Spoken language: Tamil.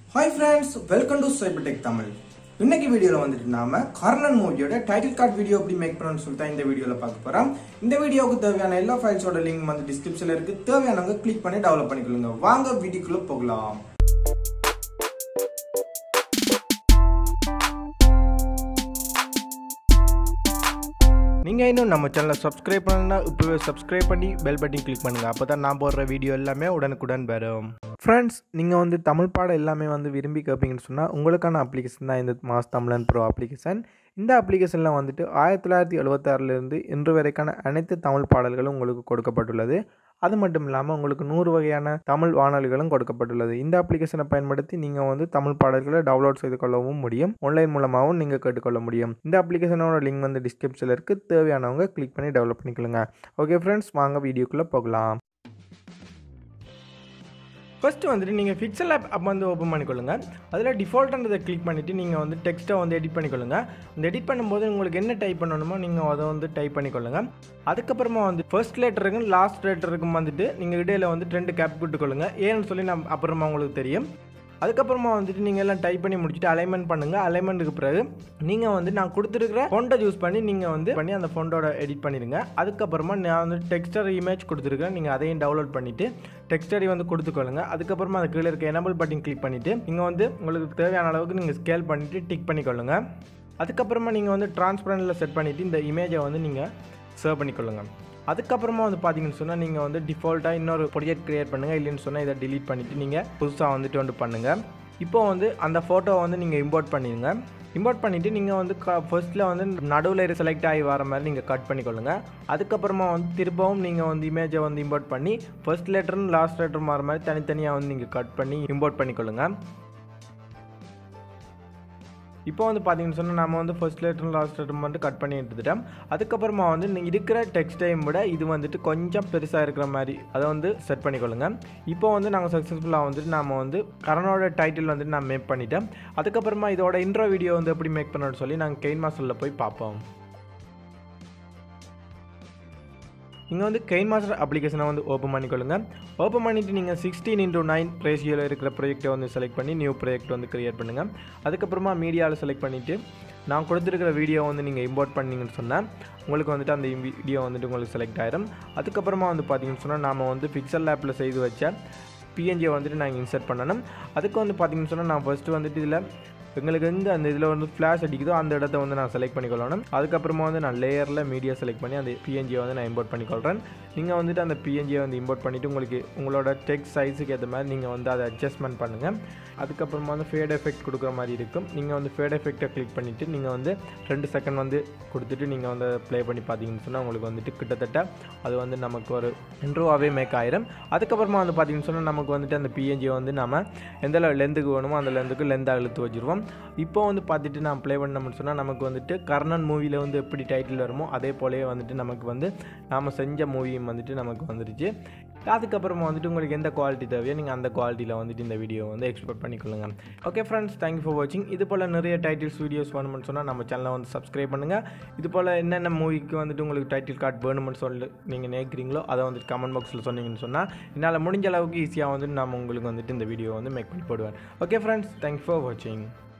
hi friends welcome to Cybertech Tamil இன்னைக்கு வீடியோவில் வந்துட்டு நாம கர்ணன் மூவியோட டைட்டில் கார்டு வீடியோ எப்படி மேக் பண்ணணும்னு சொல்லிட்டு தான் இந்த வீடியோவில் பார்க்க போகிறோம் இந்த வீடியோவுக்கு தேவையான எல்லா ஃபைல்ஸோட லிங்க் வந்து டிஸ்கிரிப்ஷனில் இருக்கு தேவையானவங்க கிளிக் பண்ணி டெவலப் பண்ணிக்கொள்ளுங்க வாங்க வீடியோக்குள்ள போகலாம் நீங்கள் இன்னும் நம்ம சேனலை சப்ஸ்கிரைப் பண்ணலன்னா இப்போவே சப்ஸ்கிரைப் பண்ணி பெல் பட்டன் கிளிக் பண்ணுங்கள் அப்போ தான் நான் போடுற வீடியோ எல்லாமே உடனுக்குடன் வரும் ஃப்ரெண்ட்ஸ் நீங்கள் வந்து தமிழ் பாடம் எல்லாமே வந்து விரும்பி கேட்பீங்கன்னு சொன்னால் உங்களுக்கான அப்ளிகேஷன் தான் இந்த மாஸ் தமிழன் ப்ரோ அப்ளிகேஷன் இந்த அப்ளிகேஷனில் வந்துட்டு ஆயிரத்தி தொள்ளாயிரத்தி எழுபத்தாறுலேருந்து இன்று வரைக்கான அனைத்து தமிழ் பாடல்களும் உங்களுக்கு கொடுக்கப்பட்டுள்ளது அது மட்டும் இல்லாமல் உங்களுக்கு நூறு வகையான தமிழ் வானொலிகளும் கொடுக்கப்பட்டுள்ளது இந்த அப்ளிகேஷனை பயன்படுத்தி நீங்கள் வந்து தமிழ் பாடல்களை டவுன்லோட் செய்து கொள்ளவும் முடியும் ஆன்லைன் மூலமாகவும் நீங்கள் கேட்டுக்கொள்ள முடியும் இந்த அப்ளிகேஷனோட லிங்க் வந்து டிஸ்கிரிப்ஷனில் இருக்குது தேவையானவங்க கிளிக் பண்ணி டெவலப் பண்ணிக்கொள்ளுங்க ஓகே ஃப்ரெண்ட்ஸ் வாங்க வீடியோக்குள்ளே போகலாம் ஃபஸ்ட்டு வந்துட்டு நீங்கள் ஃபிக்சல் ஆப் அப் வந்து ஓப்பன் பண்ணிக்கொள்ளுங்க அதில் டிஃபால்ட்ன்றதை கிளிக் பண்ணிவிட்டு நீங்கள் வந்து டெக்ஸ்ட்டை வந்து எடிட் பண்ணிக்கொள்ளுங்க இந்த எடிட் பண்ணும்போது உங்களுக்கு என்ன டைப் பண்ணணுமோ நீங்கள் அதை வந்து டைப் பண்ணிக்கொள்ளுங்க அதுக்கப்புறமா வந்து ஃபர்ஸ்ட் லெட்டருக்கும் லாஸ்ட் லெட்டருக்கும் வந்துட்டு நீங்கள் இடையில வந்து ரெண்டு கேப் விட்டுக்கொள்ளுங்க ஏன்னு சொல்லி நான் அப்புறமா உங்களுக்கு தெரியும் அதுக்கப்புறமா வந்துட்டு நீங்கள் எல்லாம் டைப் பண்ணி முடிச்சுட்டு அலைன்மெண்ட் பண்ணுங்கள் அலைன்மெண்ட்டுக்கு பிறகு நீங்கள் வந்து நான் கொடுத்துருக்கிற ஃபோண்டை யூஸ் பண்ணி நீங்கள் வந்து பண்ணி அந்த ஃபோண்டோட எடிட் பண்ணிடுங்க அதுக்கப்புறமா நான் வந்து டெக்ஸ்டர் இமேஜ் கொடுத்துருக்கேன் நீங்கள் அதையும் டவுன்லோட் பண்ணிவிட்டு டெக்ஸ்டரி வந்து கொடுத்துக்கொள்ளுங்க அதுக்கப்புறமா அது கீழே இருக்க எனபிள் பட்டன் கிளிக் பண்ணிவிட்டு நீங்கள் வந்து உங்களுக்கு தேவையான அளவுக்கு நீங்கள் ஸ்கேல் பண்ணிவிட்டு டிக் பண்ணிக்கொள்ளுங்க அதுக்கப்புறமா நீங்கள் வந்து டிரான்ஸ்பரண்டில் செட் பண்ணிவிட்டு இந்த இமேஜை வந்து நீங்கள் சேவ் பண்ணிக்கொள்ளுங்க அதுக்கப்புறமா வந்து பார்த்தீங்கன்னு சொன்னால் நீங்கள் வந்து டிஃபால்ட்டாக இன்னொரு ப்ரொஜெக்ட் க்ரியேட் பண்ணுங்கள் இல்லைன்னு சொன்னால் இதை டிலீட் பண்ணிவிட்டு நீங்கள் புதுசாக வந்துட்டு வந்து பண்ணுங்கள் இப்போ வந்து அந்த ஃபோட்டோவை வந்து நீங்கள் இம்போர்ட் பண்ணிடுங்க இம்போர்ட் பண்ணிவிட்டு நீங்கள் வந்து க ஃபர்ஸ்ட்டில் வந்து நடுவில் செலக்ட் ஆகி வர மாதிரி நீங்கள் கட் பண்ணிக்கொள்ளுங்க அதுக்கப்புறமா வந்து திரும்பவும் நீங்கள் வந்து இமேஜை வந்து இம்போர்ட் பண்ணி ஃபர்ஸ்ட் லெட்டரும் லாஸ்ட் லெட்டரும் மாற மாதிரி தனித்தனியாக வந்து நீங்கள் கட் பண்ணி இம்போர்ட் பண்ணிக்கொள்ளுங்க இப்போ வந்து பார்த்தீங்கன்னு சொன்னால் நம்ம வந்து ஃபர்ஸ்ட் லெட்டர் லாஸ்ட் லெட்டர் மட்டும் கட் பண்ணி எடுத்துட்டோம் அதுக்கப்புறமா வந்து நீங்கள் இருக்கிற டெக்ஸ்ட் டைம் விட இது வந்துட்டு கொஞ்சம் பெருசாக இருக்கிற மாதிரி அதை வந்து செட் பண்ணிக்கொள்ளுங்க இப்போ வந்து நாங்கள் சக்ஸஸ்ஃபுல்லாக வந்துட்டு நம்ம வந்து கரனோட டைட்டில் வந்துட்டு நான் மேக் பண்ணிட்டோம் அதுக்கப்புறமா இதோட இன்ட்ரோ வீடியோ வந்து எப்படி மேக் பண்ணணும்னு சொல்லி நாங்கள் கெயின் மாஸ்டரில் போய் பார்ப்போம் இங்கே வந்து கெயின் மாஸ்டர் அப்ளிகேஷனை வந்து ஓப்பன் பண்ணிக்கொள்ளுங்க ஓப்பன் பண்ணிவிட்டு நீங்கள் சிக்ஸ்டீன் இன்டூ நைன் ரேஷியோவில் இருக்கிற ப்ராஜெக்ட்டை வந்து செலக்ட் பண்ணி நியூ ப்ராஜெக்ட் வந்து க்ரியேட் பண்ணுங்கள் அதுக்கப்புறமா மீடியாவில் செலக்ட் பண்ணிவிட்டு நான் கொடுத்துருக்கிற வீடியோ வந்து நீங்கள் இம்போர்ட் பண்ணிங்கன்னு சொன்னால் உங்களுக்கு வந்துட்டு அந்த வீடியோ வந்துட்டு உங்களுக்கு செலக்ட் ஆயிரும் அதுக்கப்புறமா வந்து பார்த்தீங்கன்னு சொன்னால் நாம் வந்து பிக்சல் ஆப்பில் செய்து வச்ச பிஎன்ஜியை வந்துட்டு நாங்கள் இன்சர்ட் பண்ணணும் அதுக்கு வந்து பார்த்தீங்கன்னு சொன்னால் நான் ஃபஸ்ட்டு வந்துட்டு இதில் எங்களுக்கு எங்கே அந்த இதில் வந்து ஃப்ளாஷ் அடிக்குதோ அந்த இடத்த வந்து நான் செலக்ட் பண்ணிக்கொள்ளணும் அதுக்கப்புறமா வந்து நான் லேயரில் மீடியா செலக்ட் பண்ணி அந்த பிஎன்ஜியை வந்து நான் இம்போர்ட் பண்ணிக்கொள்கிறேன் நீங்கள் வந்துட்டு அந்த பிஎன்ஜியை வந்து இம்போர்ட் பண்ணிவிட்டு உங்களுக்கு உங்களோட டெக்ஸ்ட் சைஸுக்கு ஏற்ற மாதிரி நீங்கள் வந்து அதை அட்ஜஸ்ட்மெண்ட் பண்ணுங்கள் அதுக்கப்புறமா வந்து ஃபேட் எஃபெக்ட் கொடுக்குற மாதிரி இருக்கும் நீங்கள் வந்து ஃபேட் எஃபெக்டை கிளிக் பண்ணிவிட்டு நீங்கள் வந்து ரெண்டு செகண்ட் வந்து கொடுத்துட்டு நீங்கள் வந்து ப்ளே பண்ணி பார்த்தீங்கன்னு சொன்னால் உங்களுக்கு வந்துட்டு கிட்டத்தட்ட அது வந்து நமக்கு ஒரு இன்ட்ரோவாகவே மேக் ஆயிரும் அதுக்கப்புறமா வந்து பார்த்தீங்கன்னு சொன்னால் நமக்கு வந்துட்டு அந்த பிஎன்ஜியை வந்து நம்ம எந்த லென்த்துக்கு வேணுமோ அந்த லென்த்துக்கு லென்த்தாக இழுத்து வச்சுருவோம் இப்போ வந்து பார்த்துட்டு நான் ப்ளே பண்ணோம்னு சொன்னால் நமக்கு வந்துட்டு கர்ணன் மூவியில் வந்து எப்படி டைட்டில் வருமோ அதே போலவே வந்துட்டு நமக்கு வந்து நாம் செஞ்ச மூவியும் வந்துட்டு நமக்கு வந்துருச்சு அதுக்கப்புறமா வந்துட்டு உங்களுக்கு எந்த குவாலிட்டி தேவையோ நீங்கள் அந்த குவாலிட்டியில் வந்துட்டு இந்த வீடியோ வந்து எக்ஸ்போர்ட் பண்ணிக்கொள்ளுங்க ஓகே ஃப்ரெண்ட்ஸ் தேங்க்யூ ஃபார் வாட்சிங் இது போல் நிறைய டைட்டில்ஸ் வீடியோஸ் வேணும்னு சொன்னால் நம்ம சேனலை வந்து சப்ஸ்கிரைப் பண்ணுங்கள் இது போல் என்னென்ன மூவிக்கு வந்துட்டு உங்களுக்கு டைட்டில் கார்டு வேணும்னு சொல்லி நீங்கள் நினைக்கிறீங்களோ அதை வந்துட்டு கமெண்ட் பாக்ஸில் சொன்னீங்கன்னு சொன்னால் என்னால் முடிஞ்ச அளவுக்கு ஈஸியாக வந்துட்டு நான் உங்களுக்கு வந்துட்டு இந்த வீடியோ வந்து மேக் பண்ணி போடுவேன் ஓகே ஃப்ரெண்ட்ஸ் தேங்க்யூ ஃபார் வாட்சிங்